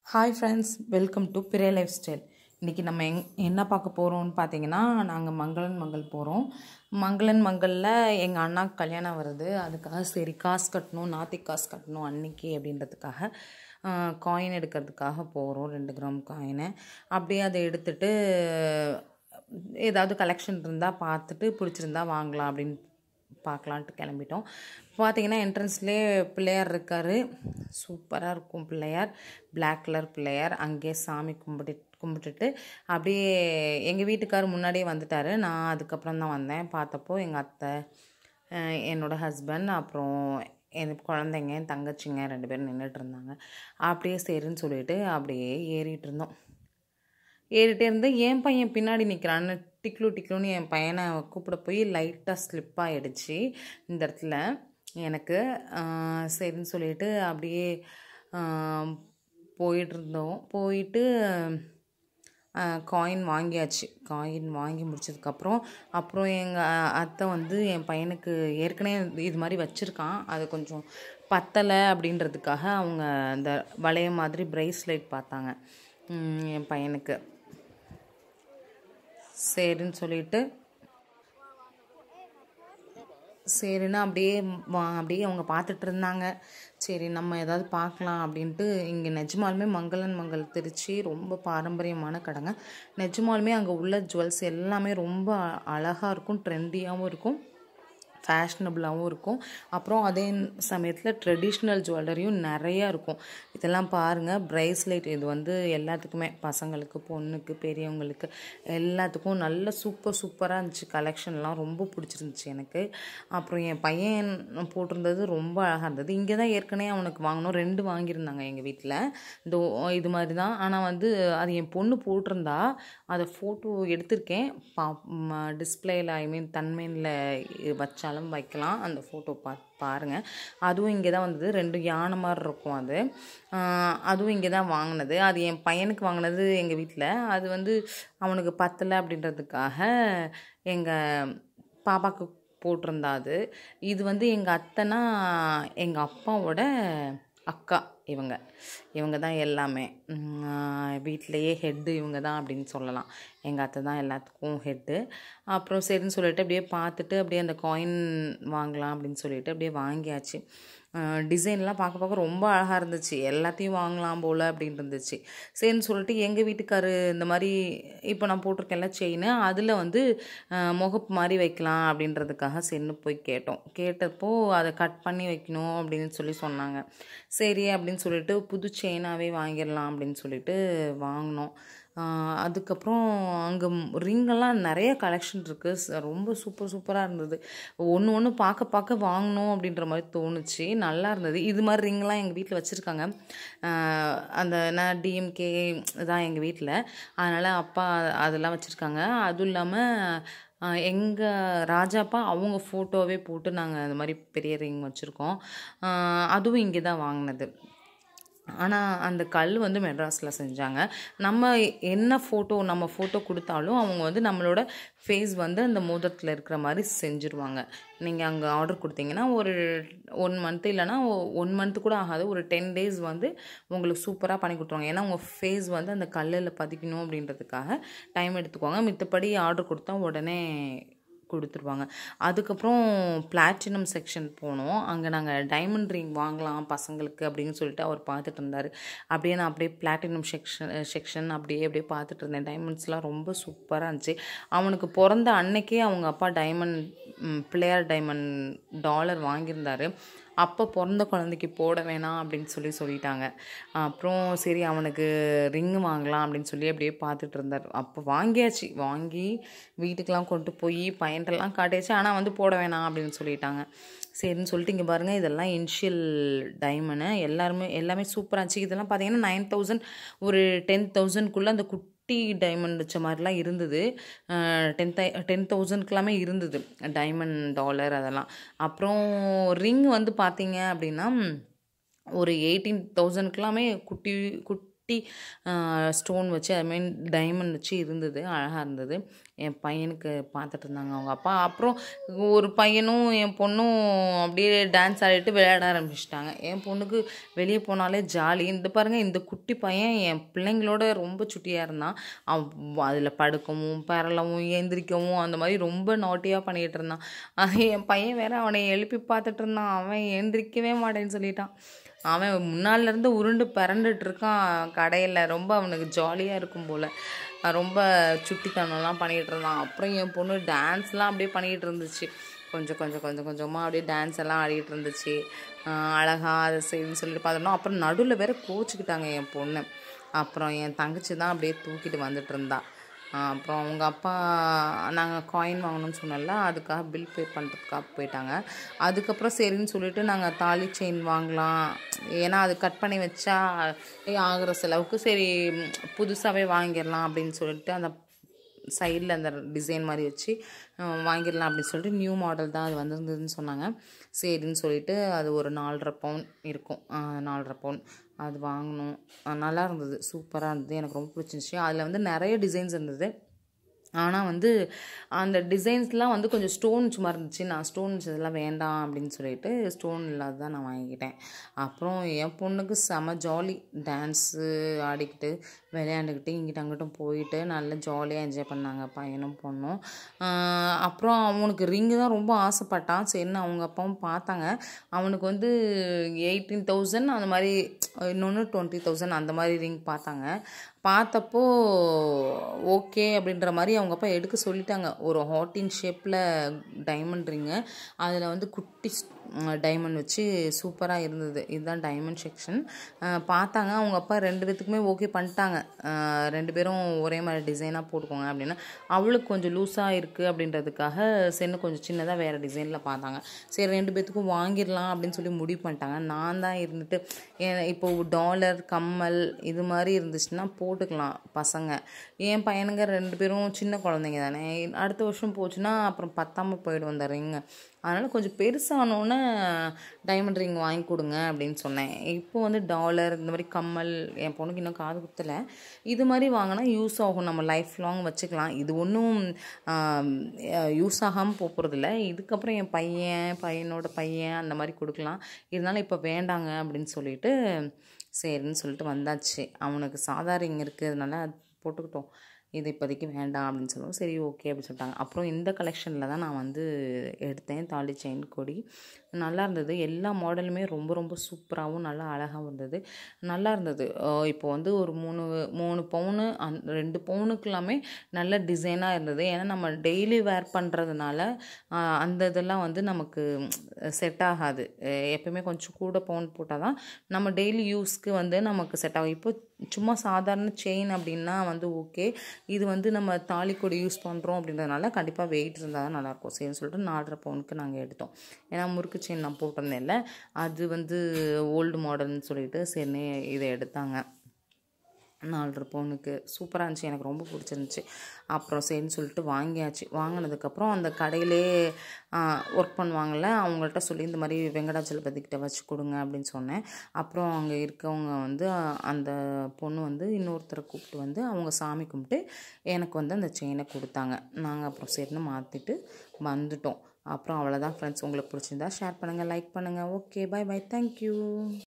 hi friends welcome to பிரே lifestyle இன்றைக்கி நம்ம எங் என்ன பார்க்க போகிறோம்னு பார்த்தீங்கன்னா நாங்கள் மங்களன் மங்கள் போகிறோம் மங்களன் மங்களில் எங்கள் அண்ணாக்கு கல்யாணம் வருது அதுக்காக சரி காசு கட்டணும் நாத்தி காசு கட்டணும் அன்னைக்கு அப்படின்றதுக்காக காயின் எடுக்கிறதுக்காக போகிறோம் ரெண்டு கிராம் காயினை அப்படியே அதை எடுத்துட்டு ஏதாவது கலெக்ஷன் இருந்தால் பார்த்துட்டு பிடிச்சிருந்தா வாங்கலாம் அப்படின்னு பார்க்கலான்ட்டு கிளம்பிட்டோம் பார்த்தீங்கன்னா என்ட்ரன்ஸ்லேயே பிள்ளையார் இருக்கார் சூப்பராக இருக்கும் பிள்ளையார் பிளாக் கலர் பிள்ளையார் அங்கேயே சாமி கும்பிட்டு கும்பிட்டுட்டு அப்படியே எங்கள் வீட்டுக்கார் முன்னாடியே வந்துட்டார் நான் அதுக்கப்புறம் தான் வந்தேன் பார்த்தப்போ எங்கள் அத்தை அஹ் என்னோடய ஹஸ்பண்ட் அப்புறம் என் குழந்தைங்க என் தங்கச்சிங்க ரெண்டு பேரும் நின்றுட்டு இருந்தாங்க அப்படியே சரின்னு சொல்லிட்டு அப்படியே ஏறிட்டு இருந்தோம் ஏறிட்டே இருந்து என் பையன் பின்னாடி நிற்கிறான்னு டிக்லு டிக்லுன்னு என் பையனை கூப்பிட போய் லைட்டாக ஸ்லிப் ஆகிடுச்சு இந்த இடத்துல எனக்கு ஆஹ் சரின்னு சொல்லிட்டு அப்படியே ஆஹ் போயிட்டு இருந்தோம் போயிட்டு காயின் வாங்கியாச்சு காயின் வாங்கி முடிச்சதுக்கப்புறம் அப்புறம் எங்கள் அத்தை வந்து என் பையனுக்கு ஏற்கனவே இது மாதிரி வச்சுருக்கான் அது கொஞ்சம் பத்தலை அப்படின்றதுக்காக அவங்க அந்த வளைய மாதிரி ப்ரைஸ்லைட் பார்த்தாங்க உம், என் பையனுக்கு சரின்னு சொல்லிட்டு சரின்னு அப்படியே வா- அப்படியே அவங்க பார்த்துட்டு இருந்தாங்க சரி நம்ம ஏதாவது பார்க்கலாம் அப்படின்ட்டு இங்கே நிஜமாலுமே மங்களன் மங்கள் திருச்சி ரொம்ப பாரம்பரியமான கடைங்க நிஜமாலுமே அங்கே உள்ள ஜுவல்ஸ் எல்லாமே ரொம்ப அழகாக இருக்கும் ட்ரெண்டியாகவும் இருக்கும் ஃபேஷனபுளாகவும் இருக்கும் அப்புறம் அதே சமயத்தில் ட்ரெடிஷ்னல் ஜுவல்லரியும் நிறையா இருக்கும் இதெல்லாம் பாருங்கள் ப்ரைஸ்லைட் இது வந்து எல்லாத்துக்குமே பசங்களுக்கு பொண்ணுக்கு பெரியவங்களுக்கு எல்லாத்துக்கும் நல்ல சூப்பர் சூப்பராக இருந்துச்சு கலெக்ஷன்லாம் ரொம்ப பிடிச்சிருந்துச்சு எனக்கு அப்புறம் என் பையன் போட்டிருந்தது ரொம்ப அழகாக இருந்தது இங்கே தான் ஏற்கனவே அவனுக்கு வாங்கினோம் ரெண்டு வாங்கியிருந்தாங்க எங்கள் வீட்டில் இந்த இது மாதிரி தான் ஆனால் வந்து அது என் பொண்ணு போட்டிருந்தா அதை ஃபோட்டோ எடுத்திருக்கேன் பா டிஸ்பிளேயில் ஐ மீன் தன்மையில் வச்சாலும் வைக்கலாம் அந்த ஃபோட்டோ பா பாருங்கள் அதுவும் இங்கே தான் வந்தது ரெண்டு யானை மாதிரி இருக்கும் அது ஆஹ் அதுவும் இங்கே தான் வாங்கினது அது என் பையனுக்கு வாங்கினது எங்கள் வீட்டில் அது வந்து அவனுக்கு பத்தலை அப்படின்றதுக்காக எங்கள் பாப்பாவுக்கு போட்டிருந்தா அது இது வந்து எங்கள் அத்தைனா எங்கள் அப்பாவோட அக்கா இவங்க இவங்க தான் எல்லாமே வீட்டிலையே ஹெட்டு இவங்க தான் அப்படின்னு சொல்லலாம் எங்கள் அத்தை தான் எல்லாத்துக்கும் ஹெட்டு அப்புறம் சரின்னு சொல்லிட்டு அப்படியே பார்த்துட்டு அப்படியே அந்த காயின் வாங்கலாம் அப்படின்னு சொல்லிட்டு அப்படியே வாங்கியாச்சு டிசைன்லாம் பார்க்க பார்க்க ரொம்ப அழகாக இருந்துச்சு எல்லாத்தையும் வாங்கலாம் போல் அப்படின்னு இருந்துச்சு சரின்னு சொல்லிட்டு எங்கள் வீட்டுக்காரு இந்த மாதிரி இப்போ நான் போட்டிருக்கேன்ல செயின் அதில் வந்து அஹ், முகப்பு மாதிரி வைக்கலாம் அப்படின்றதுக்காக சென்னு போய் கேட்டோம் கேட்டப்போ அதை கட் பண்ணி வைக்கணும் அப்படின்னு சொல்லி சொன்னாங்க சரி அப்படின்னு சொல்லிட்டு புது செயினாகவே வாங்கிடலாம் அப்படின்னு சொல்லிட்டு வாங்கினோம் ஆஹ் அதுக்கப்புறம் அங்கே ரிங்கெல்லாம் நிறைய கலெக்ஷன் இருக்குது ரொம்ப சூப்பர் சூப்பராக இருந்தது ஒன்று ஒன்று பார்க்க பார்க்க வாங்கணும் அப்படின்ற மாதிரி தோணுச்சு நல்லா இருந்தது இது மாதிரி ரிங்லாம் எங்கள் வீட்டில் வச்சுருக்காங்க அந்த நான் டிஎம்கே தான் எங்கள் வீட்டில் அதனால் அப்பா அதெல்லாம் வச்சுருக்காங்க அதுவும் இல்லாமல் எங்கள் ராஜாப்பா அவங்க ஃபோட்டோவே போட்டு நாங்கள் அந்த மாதிரி பெரிய ரிங் வச்சுருக்கோம் அதுவும் இங்கே தான் வாங்கினது ஆனால் அந்த கல் வந்து மெட்ராஸில் செஞ்சாங்க நம்ம என்ன ஃபோட்டோ நம்ம ஃபோட்டோ கொடுத்தாலும் அவங்க வந்து நம்மளோட ஃபேஸ் வந்து அந்த மோதிரத்தில் இருக்கிற மாதிரி செஞ்சுருவாங்க நீங்கள் அங்கே ஆர்டர் கொடுத்தீங்கன்னா ஒரு ஒன் மந்த் இல்லைனா ஒன் மந்த் கூட ஆகாது ஒரு டென் டேஸ் வந்து உங்களுக்கு சூப்பராக பண்ணி கொடுத்துருவாங்க ஏன்னா உங்கள் ஃபேஸ் வந்து அந்த கல்லில் பதிக்கணும் அப்படின்றதுக்காக டைம் எடுத்துக்குவாங்க மித்தபடி ஆர்டர் கொடுத்தா உடனே கொடுத்துருவாங்க அதுக்கப்புறம் பிளாட்டினம் செக்ஷன் போனோம் அங்கே நாங்கள் டைமண்ட் ரிங் வாங்கலாம் பசங்களுக்கு அப்படின்னு சொல்லிட்டு அவர் பார்த்துட்டு இருந்தார் அப்படியே நான் அப்படியே பிளாட்டினம் செக்ஷன் செக்ஷன் அப்படியே அப்படியே பார்த்துட்டு இருந்தேன் டைமண்ட்ஸ்லாம் ரொம்ப சூப்பராக இருந்துச்சு அவனுக்கு பிறந்த அன்னைக்கே அவங்க அப்பா டைமண்ட் பிளேயர் டைமண்ட் டாலர் வாங்கியிருந்தாரு அப்போ பிறந்த குழந்தைக்கு போட வேணாம் அப்படின்னு சொல்லி சொல்லிட்டாங்க அப்புறம் சரி அவனுக்கு ரிங்கு வாங்கலாம் அப்படின்னு சொல்லி அப்படியே பார்த்துட்டு இருந்தார் அப்போ வாங்கியாச்சு வாங்கி வீட்டுக்கெலாம் கொண்டு போய் பையன்ட்டெல்லாம் காட்டியாச்சு ஆனால் வந்து போட வேணாம் அப்படின்னு சொல்லிட்டாங்க சரின்னு சொல்லிட்டு இங்கே பாருங்கள் இதெல்லாம் இன்ஷியல் டைமண்டு எல்லாருமே எல்லாமே சூப்பராக இருந்துச்சு இதெல்லாம் பார்த்தீங்கன்னா நைன் தௌசண்ட் ஒரு டென் தௌசண்ட்குள்ளே அந்த குட்டி டைமண்ட் வச்ச மாதிரிலாம் இருந்தது டென் தை டென் தௌசண்ட்க்கெல்லாமே இருந்தது டைமண்ட் டாலர் அதெல்லாம் அப்புறம் ரிங் வந்து பார்த்தீங்க அப்படின்னா ஒரு எயிட்டீன் தௌசண்ட்க்கெல்லாமே குட்டி குட்டி குட்டி ஸ்டோன் வச்சு ஐ மீன் டைமண்ட் வச்சு இருந்தது அழகாக இருந்தது என் பையனுக்கு பார்த்துட்டு இருந்தாங்க அவங்க அப்பா அப்புறம் ஒரு பையனும் என் பொண்ணும் அப்படியே டான்ஸ் ஆடிட்டு விளையாட ஆரம்பிச்சிட்டாங்க என் பொண்ணுக்கு வெளியே போனாலே ஜாலி இந்த பாருங்கள் இந்த குட்டி பையன் என் பிள்ளைங்களோட ரொம்ப சுட்டியாக இருந்தான் அவன் அதில் படுக்கவும் பரலவும் எந்திரிக்கவும் அந்த மாதிரி ரொம்ப நாட்டியாக பண்ணிகிட்டு இருந்தான் அது என் பையன் வேற அவனை எழுப்பி பார்த்துட்டு இருந்தான் அவன் எந்திரிக்கவே மாட்டேன்னு சொல்லிட்டான் அவன் முன்னால இருந்து உருண்டு பரண்டுட்டு இருக்கான் கடையில் ரொம்ப அவனுக்கு ஜாலியாக இருக்கும் போல் ரொம்ப சுட்டித்தனம்லாம் பண்ணிகிட்டு இருந்தான் அப்புறம் என் பொண்ணு டான்ஸ்லாம் அப்படியே பண்ணிகிட்டு இருந்துச்சு கொஞ்சம் கொஞ்சம் கொஞ்சம் கொஞ்சமாக அப்படியே டான்ஸ் எல்லாம் ஆடிட்டு இருந்துச்சு ஆஹ் அழகா அதை செய்யுன்னு சொல்லிட்டு பார்த்தோம்னா அப்புறம் நடுவில் வேற கோச்சிக்கிட்டாங்க என் பொண்ணு அப்புறம் என் தங்கச்சி தான் அப்படியே தூக்கிட்டு வந்துட்டு இருந்தா ஆஹ் அப்புறம் அவங்க அப்பா நாங்கள் காயின் வாங்கணும்னு சொன்னோம்ல அதுக்காக பில் பே பண்ணுறதுக்காக போயிட்டாங்க அதுக்கப்புறம் சரின்னு சொல்லிட்டு நாங்கள் தாலி செயின் வாங்கலாம் ஏன்னா அது கட் பண்ணி வச்சா ஆகிற செலவுக்கு சரி புதுசாகவே வாங்கிடலாம் அப்படின்னு சொல்லிட்டு அந்த சைடில் அந்த டிசைன் மாதிரி வச்சு அஹ், வாங்கிடலாம் அப்படின்னு சொல்லிட்டு நியூ மாடல் தான் அது வந்திருந்ததுன்னு சொன்னாங்க சரின்னு சொல்லிட்டு அது ஒரு நாலரை பவுன் இருக்கும் அஹ், நாலரை பவுன் அது வாங்கினோம் அஹ், நல்லா இருந்தது சூப்பராக இருந்தது எனக்கு ரொம்ப பிடிச்சிருந்துச்சி அதில் வந்து நிறைய டிசைன்ஸ் இருந்தது ஆனால் வந்து அந்த டிசைன்ஸ்லாம் வந்து கொஞ்சம் ஸ்டோன் சும்மா இருந்துச்சு நான் ஸ்டோன்ஸ் இதெல்லாம் வேண்டாம் அப்படின்னு சொல்லிட்டு ஸ்டோன் இல்லாததான் நான் வாங்கிக்கிட்டேன் அப்புறம் என் பொண்ணுக்கு செம ஜாலி டான்ஸு ஆடிக்கிட்டு விளையாண்டுக்கிட்டு இங்கிட்ட அங்கிட்டும் போயிட்டு நல்லா ஜாலியாக என்ஜாய் பண்ணாங்க பையனும் பொண்ணும் ஆஹ் அப்புறம் அவனுக்கு ரிங்கு தான் ரொம்ப ஆசைப்பட்டான் சரின்னு அவங்க அப்பாவும் பார்த்தாங்க அவனுக்கு வந்து எயிட்டீன் தௌசண்ட் அந்த மாதிரி இன்னொன்று டுவெண்ட்டி தௌசண்ட் அந்த மாதிரி ரிங் பார்த்தாங்க பார்த்தப்போ ஓகே அப்படின்ற மாதிரி அவங்க அப்பா எடுக்க சொல்லிட்டாங்க ஒரு ஹாட்டின் ஷேப்பில் டைமண்ட் ரிங்கு அதில் வந்து குட்டி டைமண்ட் வச்சு சூப்பராக இருந்தது இதுதான் டைமண்ட் செக்ஷன் பார்த்தாங்க அவங்க அப்பா ரெண்டு பேத்துக்குமே ஓகே பண்ணிட்டாங்க அஹ் ரெண்டு பேரும் ஒரே மாதிரி டிசைனாக போட்டுக்கோங்க அப்படின்னா அவளுக்கு கொஞ்சம் லூஸாக இருக்குது அப்படின்றதுக்காக சென்னு கொஞ்சம் சின்னதாக வேறு டிசைனில் பார்த்தாங்க சரி ரெண்டு பேத்துக்கும் வாங்கிடலாம் அப்படின்னு சொல்லி முடிவு பண்ணிட்டாங்க நான் தான் இருந்துட்டு ஏ- இப்போ டாலர் கம்மல் இது மாதிரி இருந்துச்சுன்னா போட்டுக்கலாம் பசங்க என் பையனுங்க ரெண்டு பேரும் சின்ன குழந்தைங்க தானே அடுத்த வருஷம் போச்சுன்னா அப்புறம் பத்தாமல் போயிடும் அந்த ரிங்கு அதனால் கொஞ்சம் பெருசானோன்னே டைமண்ட் ரிங் வாங்கி கொடுங்க அப்படின்னு சொன்னேன் இப்போ வந்து டாலர் இந்த மாதிரி கம்மல் என் பொண்ணுக்கு இன்னும் காது குத்தலை இது மாதிரி வாங்கினா யூஸ் ஆகும் நம்ம லைஃப் லாங் வச்சுக்கலாம் இது ஒன்றும் யூஸ் ஆகாமல் போகிறதில்ல இதுக்கப்புறம் என் பையன் பையனோட பையன் அந்த மாதிரி கொடுக்கலாம் இருந்தாலும் இப்போ வேண்டாங்க அப்படின்னு சொல்லிட்டு சரின்னு சொல்லிட்டு வந்தாச்சு அவனுக்கு சாதா ரிங் இருக்குது அதனால அது போட்டுக்கிட்டோம் இது இப்போதைக்கு வேண்டாம் அப்படின்னு சொல்லுவோம் சரி ஓகே அப்படின்னு சொல்லிட்டாங்க அப்புறம் இந்த கலெக்ஷனில் தான் நான் வந்து எடுத்தேன் தாலி செயின் கொடி நல்லா இருந்தது எல்லா மாடலுமே ரொம்ப ரொம்ப சூப்பராகவும் நல்லா அழகாகவும் இருந்தது நல்லா இருந்தது அஹ் இப்போ வந்து ஒரு மூணு மூணு பவுனு அந் ரெண்டு பவுனுக்கு எல்லாமே நல்ல டிசைனாக இருந்தது ஏன்னா நம்ம டெய்லி வேர் பண்ணுறதுனால அந்த இதெல்லாம் வந்து நமக்கு செட் ஆகாது அஹ் எப்பயுமே கொஞ்சம் கூட பவுன் போட்டால் தான் நம்ம டெய்லி யூஸ்க்கு வந்து நமக்கு செட் ஆகும் இப்போ சும்மா சாதாரண செயின் அப்படின்னா வந்து ஓகே இது வந்து நம்ம தாலிக்கொடி யூஸ் பண்ணுறோம் அப்படின்றதுனால கண்டிப்பாக வெயிட் இருந்தால் தான் நல்லாயிருக்கும் சரின்னு சொல்லிட்டு நாலரை பவுனுக்கு நாங்கள் எடுத்தோம் ஏன்னா முறுக்கு செயின் நான் போட்டிருந்தேன்ல அது வந்து ஓல்டு மாடல்னு சொல்லிட்டு சரின்னு இதை எடுத்தாங்க நாலரை பவுனுக்கு சூப்பராக இருந்துச்சு எனக்கு ரொம்ப பிடிச்சிருந்துச்சி அப்புறம் சரின்னு சொல்லிட்டு வாங்கியாச்சு வாங்கினதுக்கப்புறம் அந்த கடையிலே ஒர்க் பண்ணுவாங்கள்ல அவங்கள்ட்ட சொல்லி இந்த மாதிரி வெங்கடாச்சலபதி கிட்ட வச்சு கொடுங்க அப்படின்னு சொன்னேன் அப்புறம் அங்கே இருக்கவங்க வந்து அந்த பொண்ணு வந்து இன்னொருத்தரை கூப்பிட்டு வந்து அவங்க சாமி கும்பிட்டு எனக்கு வந்து அந்த செயினை கொடுத்தாங்க நாங்கள் அப்புறம் சரின்னு மாற்றிட்டு வந்துட்டோம் அப்புறம் அவ்வளோதான் ஃப்ரெண்ட்ஸ் உங்களுக்கு பிடிச்சிருந்தா ஷேர் பண்ணுங்கள் லைக் பண்ணுங்கள் ஓகே பை பை தேங்க்யூ